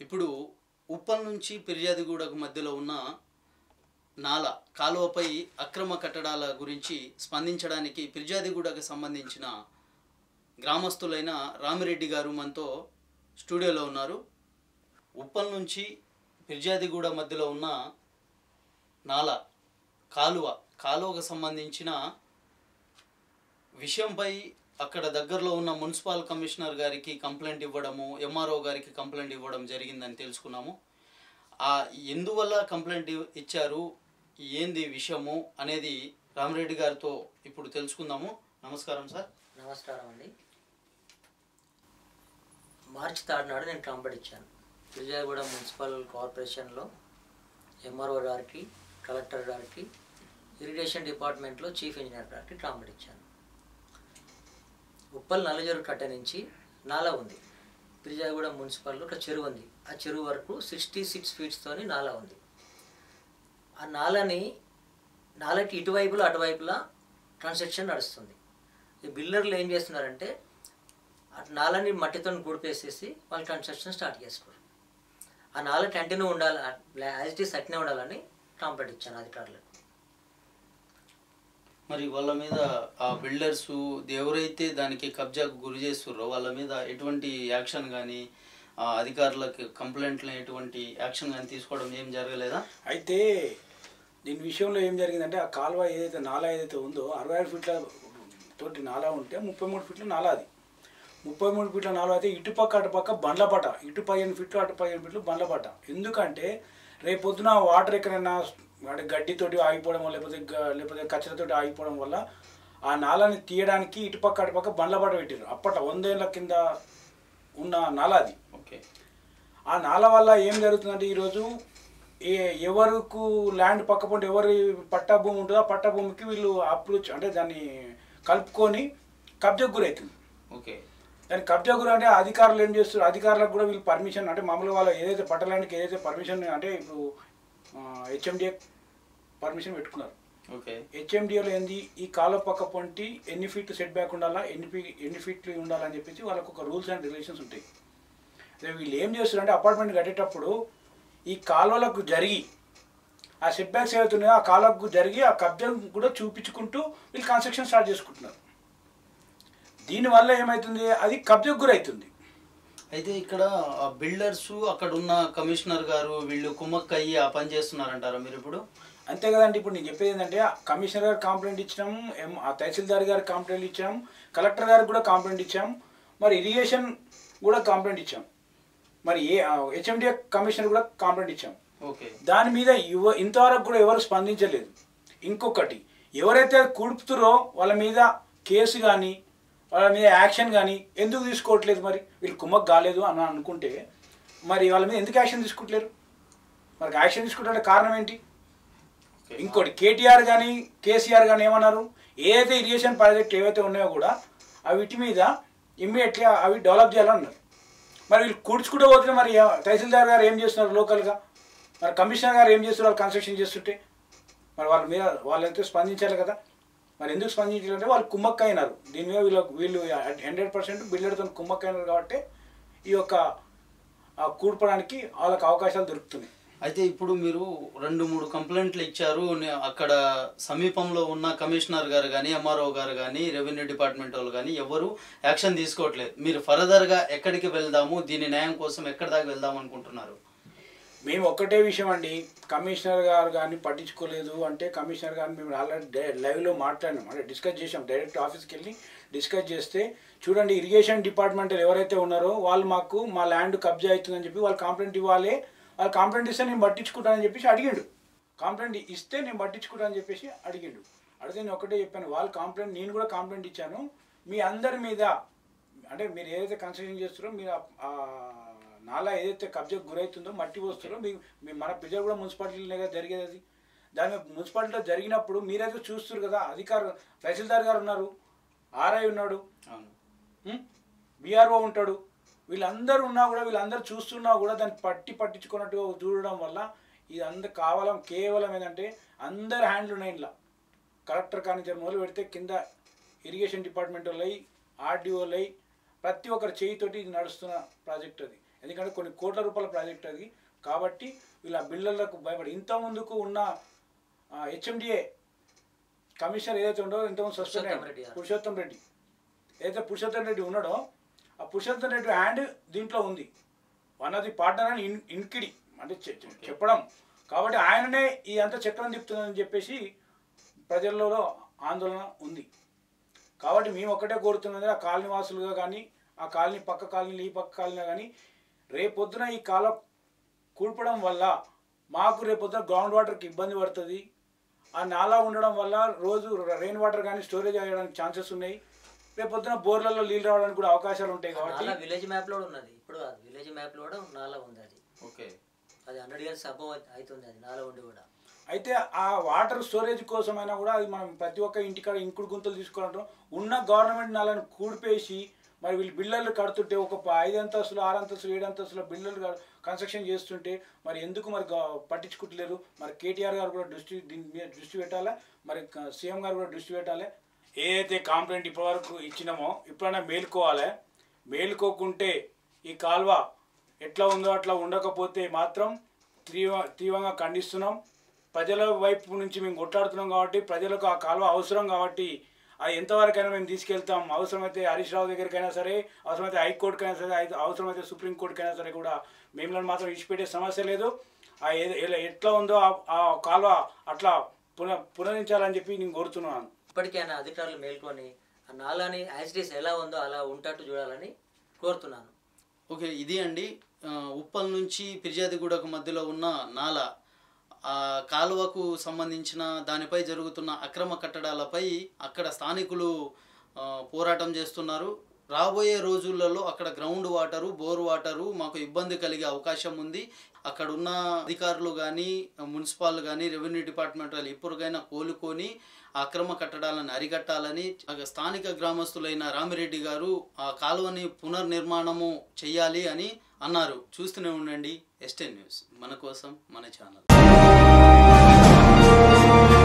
ఇప్పుడు ఉప్పల్ నుంచి ఫిర్యాదుగూడకు మధ్యలో ఉన్న నాల కాలువపై అక్రమ కట్టడాల గురించి స్పందించడానికి ఫిర్యాదిగూడకు సంబంధించిన గ్రామస్తులైన రామిరెడ్డి గారు మనతో స్టూడియోలో ఉన్నారు ఉప్పల్ నుంచి ఫిర్యాదిగూడ మధ్యలో ఉన్న నాల కాలువ కాలువకు సంబంధించిన విషయంపై అక్కడ దగ్గరలో ఉన్న మున్సిపల్ కమిషనర్ గారికి కంప్లైంట్ ఇవ్వడము ఎంఆర్ఓ గారికి కంప్లైంట్ ఇవ్వడం జరిగిందని తెలుసుకున్నాము ఆ ఎందువల్ల కంప్లైంట్ ఇవ్- ఇచ్చారు ఏంది విషయము అనేది రామరెడ్డి గారితో ఇప్పుడు తెలుసుకుందాము నమస్కారం సార్ నమస్కారం అండి మార్చి థర్డ్ నాడు నేను కంప్లైంట్ ఇచ్చాను విజయగూడ మున్సిపల్ కార్పొరేషన్లో ఎంఆర్ఓ గారికి కలెక్టర్ గారికి ఇరిగేషన్ డిపార్ట్మెంట్లో చీఫ్ ఇంజనీర్ గారికి కంప్లైంట్ ఇచ్చాను ఉప్పల్ నల్లజరు కట్ట నుంచి నాలా ఉంది ఫిర్జాగూడ మున్సిపల్లో ఒక చెరువు ఉంది ఆ చెరువు వరకు సిక్స్టీ సిక్స్ ఫీట్స్తోని నాలా ఉంది ఆ నాలని నాలకి ఇటువైపులా అటువైపులా కన్స్ట్రక్షన్ నడుస్తుంది ఈ బిల్డర్లు ఏం చేస్తున్నారంటే ఆ నాలని మట్టితో గుడిపేసేసి వాళ్ళు కన్స్ట్రక్షన్ స్టార్ట్ చేసుకోరు ఆ నాల కంటిన్యూ ఉండాలి యాజ్ ఇట్ ఈస్ అట్నే ఉండాలని కంప్లైంట్ ఇచ్చాను అధికారులకు మరి వాళ్ళ మీద ఆ బిల్డర్స్ ఎవరైతే దానికి కబ్జాకు గురి చేస్తుర్రో వాళ్ళ మీద ఎటువంటి యాక్షన్ కానీ అధికారులకు కంప్లైంట్లు ఎటువంటి యాక్షన్ కానీ తీసుకోవడం ఏం జరగలేదా అయితే దీని విషయంలో ఏం జరిగిందంటే ఆ కాలువ ఏదైతే నాలా ఏదైతే ఉందో అరవై ఆరు ఫీట్ల తోటి నాలా ఉంటే ముప్పై మూడు ఫీట్ల నాలా అది ముప్పై మూడు ఫీట్ల నాలా అయితే ఇటుపక్క అటుపక్క బండ్ల పట ఇటు పదిహేను ఫీట్లు అటు పదిహేను ఫీట్లు బండ్ల పట ఎందుకంటే రేపొద్దున వాటర్ ఎక్కడైనా అంటే గడ్డితోటి ఆగిపోవడం వల్ల లేకపోతే గ- లేకపోతే కచ్చరతోటి ఆగిపోవడం వల్ల ఆ నాలాని తీయడానికి ఇటుపక్క అటుపక్క బండ్ల పట పెట్టారు అప్పట వందేళ్ల కింద ఉన్న నాలా అది ఓకే ఆ నాల వల్ల ఏం జరుగుతుందంటే ఈరోజు ఏ ఎవరికి ల్యాండ్ పక్క పొంటి ఎవరి పట్టా భూమి ఉంటుందో ఆ పట్టా భూమికి వీళ్ళు అప్రోచ్ అంటే దాన్ని కలుపుకొని కబ్జాకు గురవుతుంది ఓకే దాని కబ్జా గురి అంటే అధికారులు ఏం చేస్తారు అధికారులకు కూడా వీళ్ళు పర్మిషన్ అంటే మామూలుగా వాళ్ళు ఏదైతే పట్టడానికి ఏదైతే పర్మిషన్ అంటే ఇప్పుడు హెచ్ఎండిఏ పర్మిషన్ పెట్టుకున్నారు ఓకే హెచ్ఎండిఏలో ఏంది ఈ కాలువ పక్క పొంటి ఎన్ని ఫీట్లు సెట్ బ్యాక్ ఉండాలా ఎన్ని ఫీ ఎన్ని ఫీట్లు ఉండాలని చెప్పేసి వాళ్ళకు ఒక రూల్స్ అండ్ రెగ్యులేషన్స్ ఉంటాయి అదే వీళ్ళు ఏం చేస్తారంటే అపార్ట్మెంట్ కట్టేటప్పుడు ఈ కాలువలకు జరిగి ఆ సెట్ బ్యాక్స్ ఏవైతున్నాయో ఆ కాలువకు జరిగి ఆ కబ్జా కూడా చూపించుకుంటూ వీళ్ళు కన్స్ట్రక్షన్ స్టార్ట్ చేసుకుంటున్నారు దీనివల్ల ఏమవుతుంది అది కబ్జాకు గురవుతుంది అయితే ఇక్కడ బిల్డర్స్ అక్కడ ఉన్న కమిషనర్ గారు వీళ్ళు కుమ్మక్కయ్యి ఆ పని చేస్తున్నారంటారా మీరు ఇప్పుడు అంతే కదండి ఇప్పుడు నేను చెప్పేది ఏంటంటే కమిషనర్ గారు కంప్లైంట్ ఇచ్చినాం ఎం ఆ తహసీల్దార్ గారు కంప్లైంట్ ఇచ్చాం కలెక్టర్ గారికి కూడా కంప్లైంట్ ఇచ్చాం మరి ఇరిగేషన్ కూడా కంప్లైంట్ ఇచ్చాం మరి ఏ హెచ్ఎండిఏ కమిషనర్ కూడా కంప్లైంట్ ఇచ్చాం ఓకే దాని మీద యువ ఇంతవరకు కూడా ఎవరు స్పందించలేదు ఇంకొకటి ఎవరైతే కుడుపుతురో వాళ్ళ మీద కేసు కానీ వాళ్ళ మీద యాక్షన్ కానీ ఎందుకు తీసుకోవట్లేదు మరి వీళ్ళు కుమ్మక్ కాలేదు అని అనుకుంటే మరి వాళ్ళ మీద ఎందుకు యాక్షన్ తీసుకోవట్లేరు మరి యాక్షన్ తీసుకుంటే కారణం ఏంటి ఓకే. ఇంకోటి కేటీఆర్ కానీ కేసీఆర్ కానీ ఏమన్నారు ఏదైతే ఇరిగేషన్ ప్రాజెక్ట్ ఏవైతే ఉన్నాయో కూడా అవి వీటి మీద ఇమ్మీడియట్లీ అవి డెవలప్ చేయాలన్నారు మరి వీళ్ళు కూర్చుకుంటూ పోతే మరి ఏ- తహసీల్దార్ గారు ఏం చేస్తున్నారు లోకల్గా మరి కమిషనర్ గారు ఏం చేస్తున్నారు వాళ్ళు కన్స్ట్రక్షన్ చేస్తుంటే మరి వాళ్ళ మీద వాళ్ళైతే స్పందించాలి కదా మరి ఎందుకు స్పందించాలంటే వాళ్ళు కుమ్మక్క అయినారు దీని మీద వీళ్ళు వీళ్ళు హండ్రెడ్ పర్సెంట్ బిల్డర్తో కుమ్మక్క అయినారు కాబట్టి ఈ యొక్క ఆ కూర్పడానికి వాళ్ళకి అవకాశాలు దొరుకుతున్నాయి అయితే ఇప్పుడు మీరు రెండు మూడు కంప్లైంట్లు ఇచ్చారు నే- అక్కడ సమీపంలో ఉన్న కమిషనర్ గారు కానీ ఎంఆర్ఓ గారు కానీ రెవెన్యూ డిపార్ట్మెంట్ వాళ్ళు కానీ ఎవరు యాక్షన్ తీసుకోవట్లేదు మీరు ఫర్దర్గా ఎక్కడికి వెళ్దాము దీని న్యాయం కోసం ఎక్కడి దాకా వెళ్దాం అనుకుంటున్నారు మేము ఒక్కటే విషయం అండి కమిషనర్ గారు కానీ పట్టించుకోలేదు అంటే కమిషనర్ గారిని మేము ఆల్రెడీ లైవ్లో మాట్లాడినాం అంటే డిస్కస్ చేసాం డైరెక్ట్ ఆఫీస్కి వెళ్ళి డిస్కస్ చేస్తే చూడండి ఇరిగేషన్ డిపార్ట్మెంట్ ఎవరైతే ఉన్నారో వాళ్ళు మాకు మా ల్యాండ్ కబ్జా అవుతుందని చెప్పి వాళ్ళు కంప్లైంట్ ఇవ్వాలి వాళ్ళు కంప్లైంట్ ఇస్తే నేను పట్టించుకుంటానని చెప్పేసి అడిగిండు కంప్లైంట్ ఇస్తే నేను పట్టించుకుంటానని చెప్పేసి అడిగిండు అడిగితే నేను ఒకటే చెప్పాను వాళ్ళు కంప్లైంట్ నేను కూడా కంప్లైంట్ ఇచ్చాను మీ అందరి మీద అంటే మీరు ఏదైతే కన్స్ట్రక్షన్ చేస్తారో మీరు ఆ- ఆ నాలా ఏదైతే కబ్జాకు గురవుతుందో మట్టి పోస్తారో మీ మీ మన ప్రజలు కూడా మున్సిపాలిటీలోనే కదా జరిగేది అది దాని మీద మున్సిపాలిటీలో జరిగినప్పుడు మీరైతే చూస్తారు కదా అధికారు తహసీల్దార్ గారు ఉన్నారు ఆర్ఐ ఉన్నాడు అవును బీఆర్ఓ ఉంటాడు వీళ్ళందరూ ఉన్నా కూడా వీళ్ళందరూ చూస్తున్నా కూడా దాన్ని పట్టి పట్టించుకున్నట్టుగా చూడడం వల్ల ఇది అందరు కావాలం కేవలం ఏంటంటే అందరు హ్యాండ్లు ఉన్నాయి ఇలా కలెక్టర్ కానీ మొదలు పెడితే కింద ఇరిగేషన్ డిపార్ట్మెంట్ వాళ్ళై ఆర్డీఓలై ప్రతి ఒక్కరి చేయితోటి ఇది నడుస్తున్న ప్రాజెక్ట్ అది ఎందుకంటే కొన్ని కోట్ల రూపాయల ప్రాజెక్ట్ అది కాబట్టి వీళ్ళ బిల్డర్లకు భయపడి ఇంత ముందుకు ఉన్న హెచ్ఎండిఏ కమిషనర్ ఏదైతే ఉండో ఇంతకుముందు సస్పెండ్ పురుషోత్తం రెడ్డి గారు. పురుషోత్తం రెడ్డి ఏదైతే పురుషోత్తం రెడ్డి ఉన్నాడో ఆ పురుషోత్తం రెడ్డి హ్యాండ్ దీంట్లో ఉంది వన్ ఆఫ్ ది పార్ట్నర్ అని ఇన్ ఇన్కిడి అంటే చె- చె- చెప్పడం కాబట్టి ఆయననే ఈ అంత చక్రం తిప్పుతుందని చెప్పేసి ప్రజల్లో ఆందోళన ఉంది కాబట్టి మేము ఒక్కటే కోరుతున్నది ఆ కాలనీ వాసులుగా కానీ ఆ కాలనీ పక్క కాలనీ ఈ పక్క కాలనీ కానీ రేపొద్దున ఈ కాల కూల్పడం వల్ల మాకు రేపొద్దున గ్రౌండ్ వాటర్కి ఇబ్బంది పడుతుంది ఆ నాలా ఉండడం వల్ల రోజు రెయిన్ వాటర్ కానీ స్టోరేజ్ అయ్యడానికి ఛాన్సెస్ ఉన్నాయి రేపొద్దున బోర్లలో నీళ్ళు రావడానికి కూడా అవకాశాలు ఉంటాయి కాబట్టి నాలా విలేజ్ మ్యాప్ లో కూడా ఉన్నది ఇప్పుడు అది విలేజ్ మ్యాప్ లో కూడా నాలా ఉంది అది ఓకే అది హండ్రెడ్ ఇయర్స్ అబవ్ అవుతుంది అది నాలా ఉండి కూడా అయితే ఆ వాటర్ స్టోరేజ్ కోసమైనా కూడా అది మనం ప్రతి ఒక్క ఇంటికాడ ఇంకుడు గుంతలు తీసుకోవాలంటాం ఉన్న గవర్నమెంట్ నాలను కూడిపేసి మరి వీళ్ళు బిల్డర్లు కడుతుంటే ఒక ప- ఐదు అంతస్తులు ఆరు అంతస్తులు ఏడు అంతస్తుల బిల్డర్లు క- కన్స్ట్రక్షన్ చేస్తుంటే మరి ఎందుకు మరి గ- పట్టించుకుంటలేరు మరి కేటీఆర్ గారు కూడా దృష్టి దీని మీద దృష్టి పెట్టాలా మరి క- సీఎం గారు కూడా దృష్టి పెట్టాలి ఏదైతే కాంప్లైంట్ ఇప్పటివరకు ఇచ్చినామో ఇప్పుడైనా మేలుకోవాలి మేలుకోకుంటే ఈ కాల్వ ఎట్లా ఉందో అట్లా ఉండకపోతే మాత్రం తీవ్ర తీవ్రంగా ఖండిస్తున్నాం ప్రజల వైపు నుంచి మేము కొట్లాడుతున్నాం కాబట్టి ప్రజలకు ఆ కాలువ అవసరం కాబట్టి అది ఎంతవరకైనా మేము తీసుకెళ్తాం అవసరమైతే హరీష్ రావు దగ్గరికైనా సరే అవసరమైతే హైకోర్టుకైనా సరే ఐ- అవసరమైతే సుప్రీంకోర్టుకైనా సరే కూడా మేము మాత్రం విడిచిపెట్టే సమస్య లేదు ఆ ఏ- ఎలా- ఎట్లా ఉందో ఆ- ఆ కాలువ అట్లా పున పునరించాలని చెప్పి నేను కోరుతున్నాను ఇప్పటికైనా అధికారులు మేల్కొని ఆ నాలాని యాజిటీస్ ఎలా ఉందో అలా ఉంటట్టు చూడాలని కోరుతున్నాను ఓకే ఇది అండి ఆ, ఉప్పల్ నుంచి ఫిర్యాదిగూడకు మధ్యలో ఉన్న నాల ఆ కాలువకు సంబంధించిన దానిపై జరుగుతున్న అక్రమ కట్టడాలపై అక్కడ స్థానికులు ఆ, పోరాటం చేస్తున్నారు రాబోయే రోజులలో అక్కడ గ్రౌండ్ వాటరు బోర్ వాటరు మాకు ఇబ్బంది కలిగే అవకాశం ఉంది అక్కడ ఉన్న అధికారులు కానీ మున్సిపాల్ కానీ రెవెన్యూ డిపార్ట్మెంట్ వాళ్ళు ఇప్పటికైనా కోలుకొని ఆ అక్రమ కట్టడాలను అరికట్టాలని అక్కడ స్థానిక గ్రామస్తులైన రామిరెడ్డి గారు ఆ కాలువని పునర్నిర్మాణము చేయాలి అని అన్నారు చూస్తూనే ఉండండి ఎస్టే న్యూస్ మన కోసం మన ఛానల్